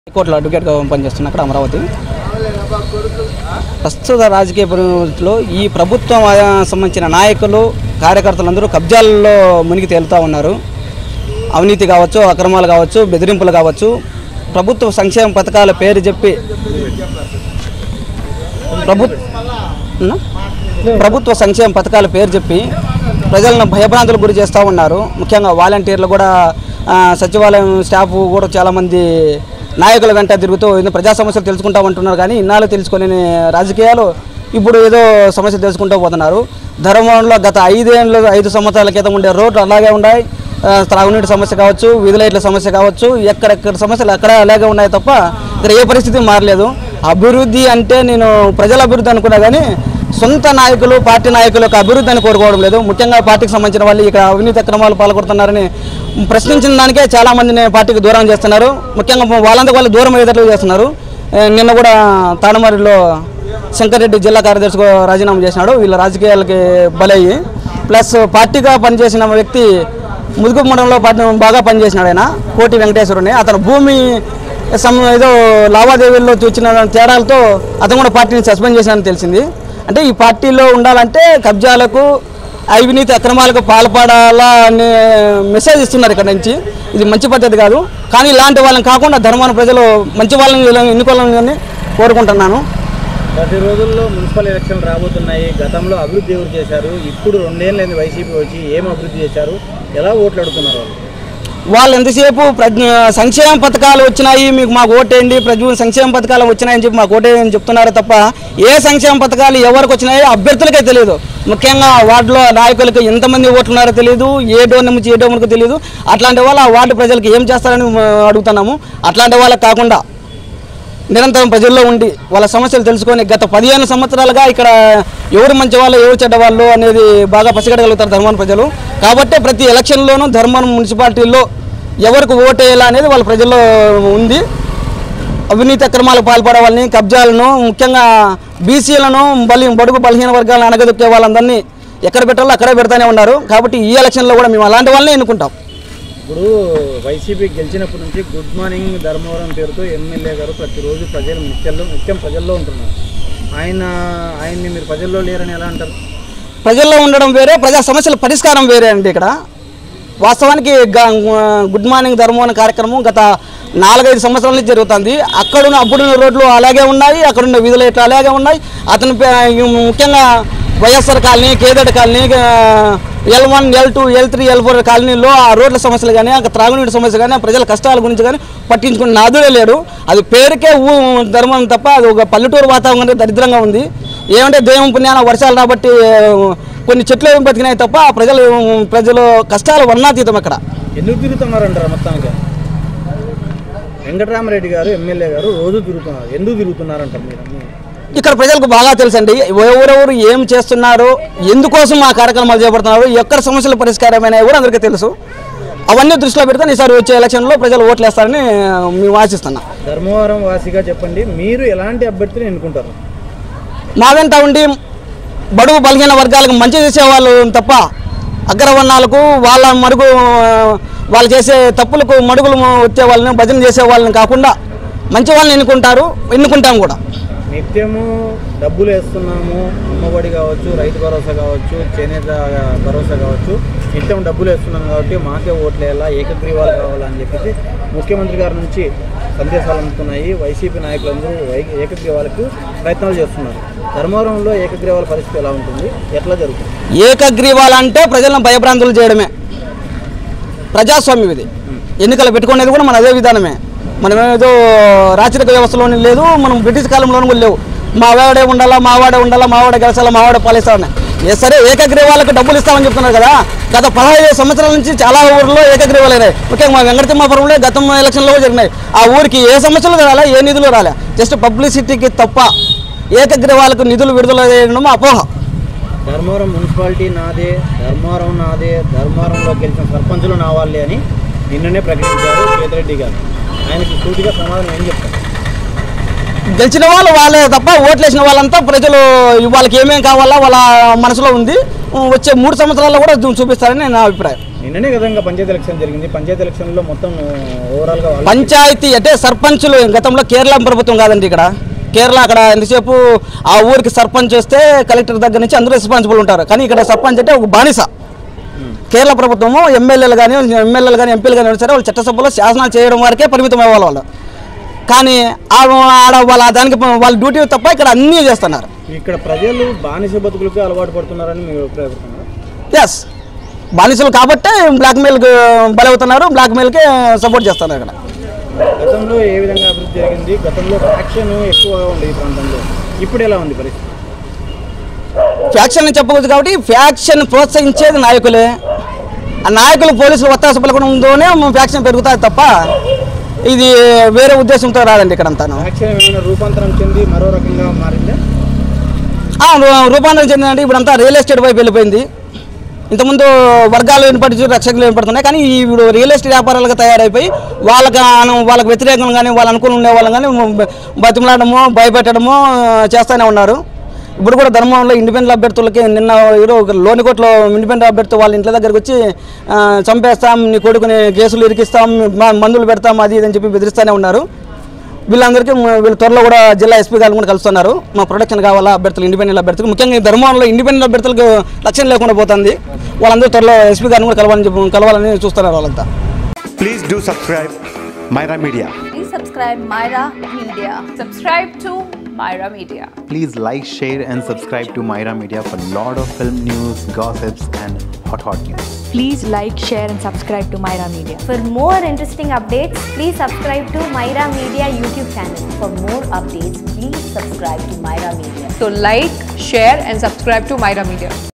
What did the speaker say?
హైకోర్టులో అడ్వకేట్గా పనిచేస్తున్నా అక్కడ అమరావతి ప్రస్తుత రాజకీయ పరిస్థితుల్లో ఈ ప్రభుత్వం ఆ, సంబంధించిన నాయకులు కార్యకర్తలందరూ కబ్జాలలో మునిగి తేలుతూ ఉన్నారు అవినీతి కావచ్చు అక్రమాలు కావచ్చు బెదిరింపులు కావచ్చు ప్రభుత్వ సంక్షేమ పథకాల పేరు చెప్పి ప్రభు ఉన్నా? ప్రభుత్వ సంక్షేమ పథకాల పేరు చెప్పి ప్రజలను భయభ్రాంతులకు గురి చేస్తూ ఉన్నారు ముఖ్యంగా వాలంటీర్లు కూడా ఆ, సచివాలయం స్టాఫ్ కూడా చాలామంది నాయకుల వెంట తిరుగుతూ ఏదో ప్రజా సమస్యలు తెలుసుకుంటా ఉంటున్నారు కానీ ఇన్నాళ్ళు తెలుసుకొని రాజకీయాలు ఇప్పుడు ఏదో సమస్య తెలుసుకుంటూ పోతున్నారు ధర్మంలో గత ఐదేళ్ళు ఐదు సంవత్సరాల క్రితం ఉండే రోడ్లు అలాగే ఉన్నాయి ఆ, త్రాగునీటి సమస్య కావచ్చు వీధి లైట్ల సమస్య కావచ్చు ఎక్కడెక్కడ సమస్యలు అక్కడ అలాగే ఉన్నాయి తప్ప ఇక్కడ ఏ పరిస్థితి మారలేదు అభివృద్ధి అంటే నేను ప్రజల అభివృద్ధి అనుకున్నా కానీ సొంత నాయకులు పార్టీ నాయకుల యొక్క అభివృద్ధిని కోరుకోవడం లేదు ముఖ్యంగా పార్టీకి సంబంధించిన వాళ్ళు ఇక్కడ అవినీతి అక్రమాలు పాల్గొడుతున్నారని ప్రశ్నించిన దానికే చాలా మందిని పార్టీకి దూరం చేస్తున్నారు ముఖ్యంగా వాళ్ళంతా వాళ్ళు దూరం అయ్యేటట్లు చేస్తున్నారు ఏ, నిన్న కూడా తాడమరిలో శంకర్రెడ్డి జిల్లా కార్యదర్శి రాజీనామా చేసినాడు వీళ్ళ రాజకీయాలకి బలయ్యి ప్లస్ పార్టీగా పనిచేసిన వ్యక్తి ముదుగు మండలంలో పార్టీ బాగా పనిచేసినాడు ఆయన కోటి వెంకటేశ్వరుని అతను భూమి సమ్ ఏదో లావాదేవీల్లో చూచిన తేడాలతో అతను కూడా పార్టీని సస్పెండ్ చేసినని తెలిసింది అంటే ఈ పార్టీలో ఉండాలంటే కబ్జాలకు అవినీతి అక్రమాలకు పాల్పడాలా అనే మెసేజ్ ఇస్తున్నారు ఇక్కడ నుంచి ఇది మంచి పద్ధతి కాదు కానీ ఇలాంటి వాళ్ళని కాకుండా ధర్మాన ప్రజలు మంచి వాళ్ళని ఎన్నుకోవాలని కోరుకుంటున్నాను ప్రతి రోజుల్లో మున్సిపల్ ఎలక్షన్లు రాబోతున్నాయి గతంలో అభివృద్ధి ఎవరు చేశారు ఇప్పుడు రెండేళ్ళైంది వైసీపీ వచ్చి ఏం అభివృద్ధి చేశారు ఎలా ఓట్లు అడుగుతున్నారు వాళ్ళు వాళ్ళు ఎంతసేపు ప్రజ్ఞ సంక్షేమ పథకాలు వచ్చినాయి మీకు మాకు ఓటేయండి ప్రజలు సంక్షేమ పథకాలు వచ్చినాయని చెప్పి మాకు ఓటేయని చెప్తున్నారు తప్ప ఏ సంక్షేమ పథకాలు ఎవరికి వచ్చినాయో అభ్యర్థులకే తెలియదు ముఖ్యంగా వార్డులో నాయకులకు ఎంతమంది ఓట్లు ఉన్నారో తెలియదు ఏ డోర్ నుంచి ఏ డోర్కు తెలియదు అట్లాంటి వాళ్ళు ఆ వార్డు ప్రజలకు ఏం చేస్తారని మ, అడుగుతున్నాము అట్లాంటి వాళ్ళకి కాకుండా నిరంతరం ప్రజల్లో ఉండి వాళ్ళ సమస్యలు తెలుసుకొని గత పదిహేను సంవత్సరాలుగా ఇక్కడ ఎవరు మంచి వాళ్ళు ఎవరు చెడ్డ వాళ్ళు అనేది బాగా పసిగట్టగలుగుతారు ధర్మాన ప్రజలు కాబట్టి ప్రతి ఎలక్షన్లోనూ ధర్మవరం మున్సిపాలిటీలో ఎవరికి ఓటేయాలా అనేది వాళ్ళ ప్రజల్లో ఉంది అవినీతి అక్రమాలకు పాల్పడే వాళ్ళని కబ్జాలను ముఖ్యంగా బీసీలను బలి బడుగు బలహీన వర్గాలను అనగదొక్కే వాళ్ళందరినీ ఎక్కడ పెట్టాలో అక్కడే పెడతానే ఉన్నారు కాబట్టి ఈ ఎలక్షన్లో కూడా మేము అలాంటి వాళ్ళని ఎన్నుకుంటాం ఇప్పుడు వైసీపీ గెలిచినప్పటి నుంచి గుడ్ మార్నింగ్ ధర్మవరం పేరుతో ఎమ్మెల్యే గారు ప్రతిరోజు ప్రజలు నిత్యంలో నిత్యం ప్రజల్లో ఉంటున్నారు ఆయన ఆయన్ని మీరు ప్రజల్లో లేరని ఎలా అంటారు ప్రజల్లో ఉండడం వేరే ప్రజా సమస్యల పరిష్కారం వేరే అండి ఇక్కడ వాస్తవానికి గ- గుడ్ మార్నింగ్ ధర్మవరం కార్యక్రమం గత నాలుగైదు సంవత్సరాల నుంచి జరుగుతుంది అక్కడున్న అప్పుడున్న రోడ్లు అలాగే ఉన్నాయి అక్కడున్న వీధులు ఇట్లా అలాగే ఉన్నాయి అతని పే- ముఖ్యంగా వైఎస్ఆర్ కాలనీ కేదడ్ colony L one L two L three L four కాలనీలో ఆ రోడ్ల సమస్యలు కానీ అక్కడ త్రాగునీటి సమస్య కానీ ఆ ప్రజల కష్టాల గురించి కానీ పట్టించుకున్న నాదులే లేడు అది పేరుకే ఊ ధర్మం తప్ప అది ఒక పల్లెటూరు వాతావరణం దరిద్రంగా ఉంది ఏమంటే దేవుని పుణ్యాన వర్షాలు కాబట్టి కొన్ని చెట్లు ఏమి బతికినాయి తప్ప ప్రజలు ప్రజలు కష్టాలు వర్ణాతీతం అక్కడ ఎందుకు తిరుగుతున్నారంటారు మొత్తానికి వెంకటరామరెడ్డి గారు ఎమ్మెల్యే గారు రోజు తిరుగుతున్నారు ఎందుకు తిరుగుతున్నారంటారు మీరు అన్నీ? ఇక్కడ ప్రజలకు బాగా తెలుసండి ఎవరెవరు ఏం చేస్తున్నారు ఎందుకోసం ఆ కార్యక్రమాలు చేపడుతున్నారు ఎక్కడ సమస్యల పరిష్కారమైనా కూడా అందరికీ తెలుసు అవన్నీ దృష్టిలో పెడితే ఈసారి వచ్చే ఎలక్షన్లో ప్రజలు ఓట్లు వేస్తారని మేము ఆశిస్తున్నాం ధర్మవరం వాసిగా చెప్పండి మీరు ఎలాంటి అభ్యర్థిని ఎన్నుకుంటారు మా వెంట ఉండి బడుగు బలహీన వర్గాలకు మంచి చేసేవాళ్ళు తప్ప అగ్రవర్ణాలకు వాళ్ళ మడుగు వాళ్ళు చేసే తప్పులకు మడుగులు వచ్చే వాళ్ళని భజన చేసే వాళ్ళని కాకుండా మంచి వాళ్ళని ఎన్నుకుంటారు ఎన్నుకుంటాం కూడా నిత్యము డబ్బులు వేస్తున్నాము అమ్మఒడి కావచ్చు రైతు భరోసా కావచ్చు చేనేత భరోసా కావచ్చు నిత్యం డబ్బులు వేస్తున్నాం కాబట్టి మాకే ఓట్లు వేయాలా ఏకగ్రీవాలు కావాలా అని చెప్పేసి ముఖ్యమంత్రి గారి నుంచి సందేశాలు అందుతున్నాయి వైసీపీ నాయకులందరూ వై ఏకగ్రీవాలకు ప్రయత్నాలు చేస్తున్నారు ధర్మవరంలో ఏకగ్రీవాల పరిస్థితి ఎలా ఉంటుంది ఎట్లా జరుగుతుంది ఏకగ్రీవాలంటే ప్రజలను భయభ్రాంతులు చేయడమే ప్రజాస్వామ్యం ఇది ఎన్నికలు పెట్టుకునేది కూడా మన అదే విధానమే మనం ఏదో రాచరిక వ్యవస్థలోని లేదు మనం బ్రిటిష్ కాలంలోనూ కూడా లేవు మావాడే ఉండాలా మావాడే ఉండాలా మావాడే గెలిచాలా మావాడే పాలిస్తామని ఏ సరే ఏకగ్రీవాలకు డబ్బులు ఇస్తామని చెప్తున్నారు కదా గత పదహైదు సంవత్సరాల నుంచి చాలా ఊర్లో ఏకగ్రీవాలు అయినాయి ముఖ్యంగా మా వెంకటతిమ్మాపురంలో గతం ఎలక్షన్లో కూడా జరిగినాయి ఆ ఊరికి ఏ సమస్యలు రాలే ఏ నిధులు రాలే జస్ట్ పబ్లిసిటీకి తప్ప ఏకగ్రీవాలకు నిధులు విడుదల చేయడం అపోహ ధర్మవరం మున్సిపాలిటీ నాదే ధర్మవరం నాదే ధర్మవరంలో గెలిచిన సర్పంచులు నా వాళ్ళే అని నిన్ననే ప్రకటించారు కేతిరెడ్డి గారు ఆయనకి సూటిగా సమాధానం ఏం చెప్తారు గెలిచిన వాళ్ళు వాళ్ళే తప్ప ఓట్లేసిన వాళ్ళంతా ప్రజలు వాళ్ళకి ఏమేం కావాలా వాళ్ళ మనసులో ఉంది వచ్చే మూడు సంవత్సరాల్లో కూడా చూ- చూపిస్తారని నా అభిప్రాయం నిన్ననే కదా ఇంకా పంచాయతీ ఎలక్షన్ జరిగింది పంచాయతీ ఎలక్షన్లో మొత్తం ఓవరాల్గా వాళ్ళు పంచాయతీ అంటే సర్పంచులు గతంలో కేరళ ప్రభుత్వం కాదండి ఇక్కడ కేరళ అక్కడ ఎంతసేపు ఆ ఊరికి సర్పంచ్ వస్తే కలెక్టర్ దగ్గర నుంచి అందరూ రెస్పాన్సిబుల్ ఉంటారు కానీ ఇక్కడ సర్పంచ్ అంటే ఒక బానిస కేరళ ప్రభుత్వము ఎమ్మెల్యేలు కానీ ఎమ్మెల్యేలు కానీ ఎంపీలు కానీ సరే వాళ్ళు చట్టసభలో శాసనాలు చేయడం వరకే పరిమితం అవ్వాలి వాళ్ళు కానీ ఆ ఆడ వాళ్ళ దానికి వాళ్ళ డ్యూటీ తప్ప ఇక్కడ అన్నీ చేస్తున్నారు ఇక్కడ ప్రజలు బానిస బతుకులకి అలవాటు పడుతున్నారని మీరు అభిప్రాయపడుతున్నారు ఎస్ బానిసలు కాబట్టే బ్లాక్మెయిల్కి బలవుతున్నారు బ్లాక్మెయిల్కి సపోర్ట్ చేస్తున్నారు ఇక్కడ గతంలో ఏ విధంగా అభివృద్ధి జరిగింది గతంలో ఫ్యాక్షన్ ఎక్కువగా ఉంది ఈ ప్రాంతంలో ఇప్పుడు ఎలా ఉంది పరిస్థితి ఫ్యాక్షన్ అని చెప్పకూడదు కాబట్టి ఫ్యాక్షన్ ప్రోత్సహించేది నాయకులే ఆ నాయకులు పోలీసులు ఒత్తాస పలకడంతోనే ఫ్యాక్షన్ పెరుగుతుంది తప్ప ఇది వేరే ఉద్దేశంతో రాదండి ఇక్కడ అంతాను ఫ్యాక్షన్ ఏమైనా రూపాంతరం చెంది మరో రకంగా మారిందా ఆ, రూ- రూపాంతరం చెందిందంటే ఇప్పుడు అంతా రియల్ ఎస్టేట్ వైపు వెళ్ళిపోయింది ఇంతకుముందు వర్గాలు వినపడి రక్షకులు వినపడుతున్నాయి కానీ ఇప్పుడు రియల్ ఎస్టేట్ వ్యాపారాలుగా తయారైపోయి వాళ్ళకి అను- వాళ్ళకి వ్యతిరేకంగా కానీ వాళ్ళు అనుకుని ఉండే వాళ్ళని కానీ బతిమలాడము భయపెట్టడము చేస్తూనే ఉన్నారు ఇప్పుడు కూడా ధర్మంలో ఇండిపెండెంట్ అభ్యర్థులకి నిన్న ఎవరో ఒక లోనికోట్లో ఇండిపెండెంట్ అభ్యర్థి వాళ్ళ ఇంట్లో దగ్గరకు వచ్చి ఆ, చంపేస్తాం నీ కొడుకుని కేసులు ఇరికిస్తాం మ- మందులు పెడతాం అది ఇది అని చెప్పి బెదిరిస్తూనే ఉన్నారు వీళ్ళందరికీ మ- వీళ్ళు త్వరలో కూడా జిల్లా ఎస్పీ గారు కూడా కలుస్తున్నారు మా ప్రొడక్షన్ కావాలా అభ్యర్థులు ఇండిపెండెంట్ అభ్యర్థులు ముఖ్యంగా ఈ ధర్మంలో ఇండిపెండెంట్ అభ్యర్థులకు లక్ష్యం లేకుండా పోతుంది వాళ్ళందరూ త్వరలో ఎస్పీ గారిని కూడా కలవాలని చెప్పి కలవాలని చూస్తున్నారు వాళ్ళంతా Please do subscribe Myra Media. Please subscribe Myra Media. Subscribe to Myra Media. Please like, share, and subscribe to Myra Media for lot of film news, gossips, and hot hot news. Please like, share, and subscribe to Myra Media. For more interesting updates, please subscribe to Myra Media YouTube channel. For more updates, please subscribe to Myra Media. So like, share and subscribe to Myra Media.